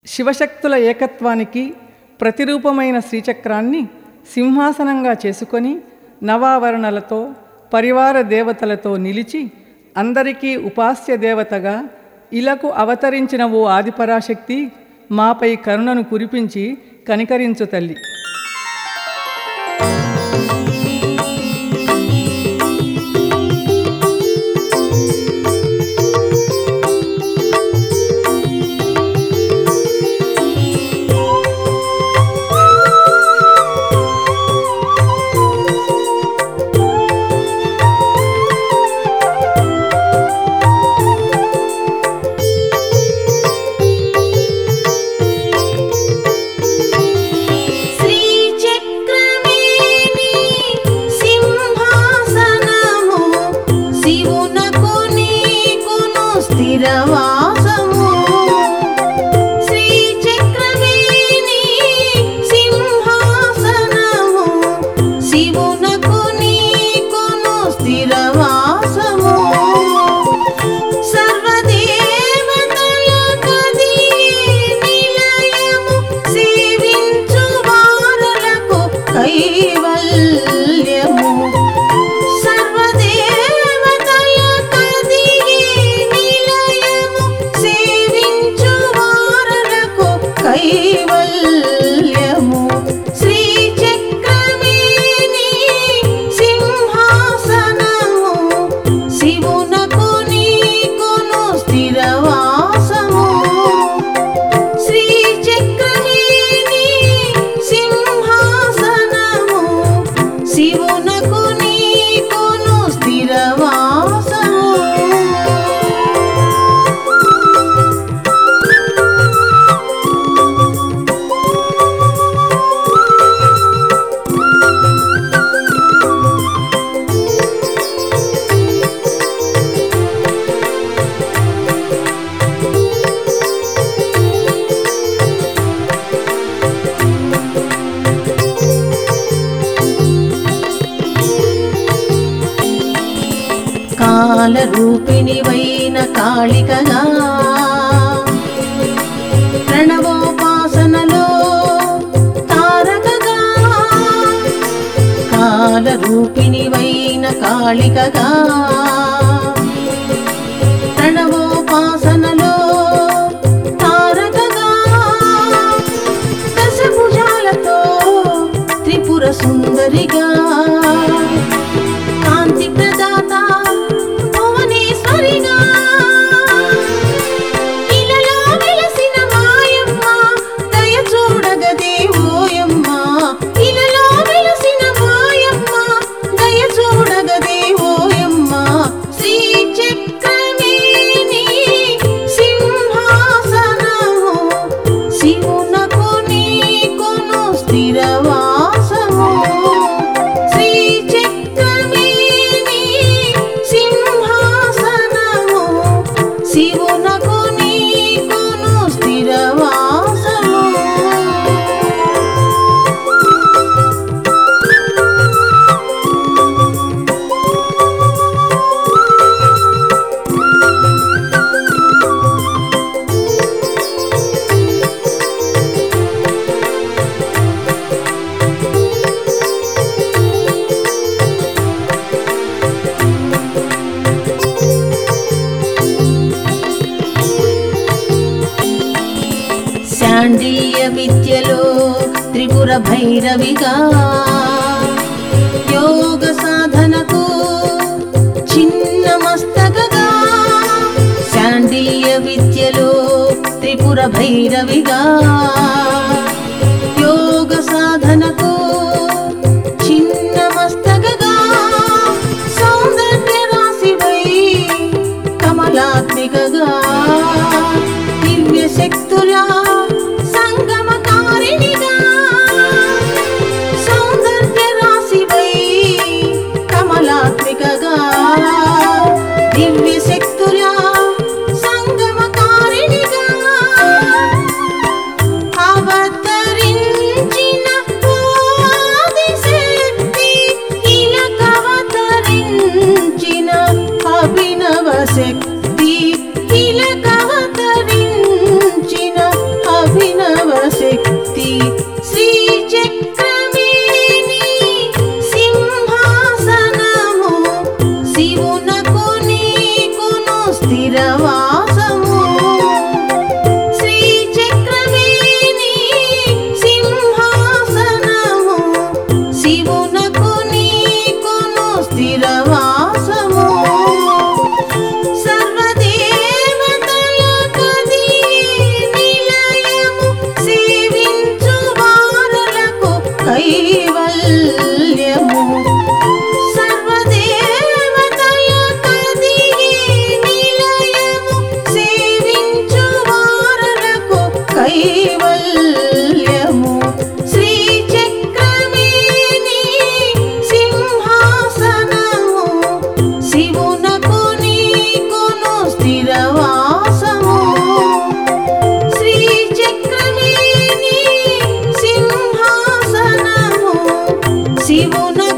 శివశక్తుల ఏకత్వానికి ప్రతిరూపమైన శ్రీచక్రాన్ని సింహాసనంగా చేసుకొని నవావరణలతో పరివార దేవతలతో నిలిచి అందరికీ ఉపాస్య దేవతగా ఇలకు అవతరించిన ఓ ఆదిపరాశక్తి మాపై కరుణను కురిపించి కనికరించు తల్లి శ్రీచక్రమేని సింహాసనము శివునకు నీకును స్థిరవాసము శ్రీచక్రమేని సింహాసనము శివునకు నీకును స్థిరవాసము సర్వదేవతలకది నిలయము సేవించు వారులకు కైవల్యము సర్వదేవతలకది నిలయము సేవించు వారులకు కైవల్యము శ్రీచక్రమేని సింహాసనము శివునకు నీకును స్థిరవాసము శ్రీచక్రమేని సింహాసనము శివునకు నీకును స్థిరవాసము కాల రూపిణివైన కాళికగా ప్రణవోపాసనలో తారకగా కాల రూపిణివైన కాళికగా ప్రణవోపాసనలో తారకగా దశభుజాలతో త్రిపుర సుందరిగా కాంతి ప్రదాత భువనేశ్వరిగా ఇలలో వెలసిన మాయమ్మ దయ చూడగదే ఓయమ్మ ఇలలో వెలసిన మాయమ్మ దయ చూడగదే ఓయమ్మ శ్రీ చక్రమేని సింహాసనము శివునకు నీకును స్థిరవాసము శ్రీ చక్రమేని సింహాసనము శివునకు నీకును స్థిరవాసము శాండిల్య విద్యలో త్రిపుర భైరవిగా యోగ సాధనకు చిన్న మస్తకగా శాండిల్య విద్యలో త్రిపుర భైరవిగా యోగ సాధనకు చిన్న మస్తకగా సౌందర్య రాశివై కమలాత్మికగా దివ్య శక్తుల సంగమకారిణిగా సౌందర్య రాశివై కమలాత్మికగా దివ్య శక్తుల సంగమకారిణిగా అవతరించిన ఆదిశక్తి ఇలకవతరించిన అభినవ శక్తి ఇలకవతరించిన కైవల్యము శ్రీచక్రమేని సింహాసనము శివునకు నీకును స్థిరవాసము శ్రీచక్రమేని సింహాసనము శివునకు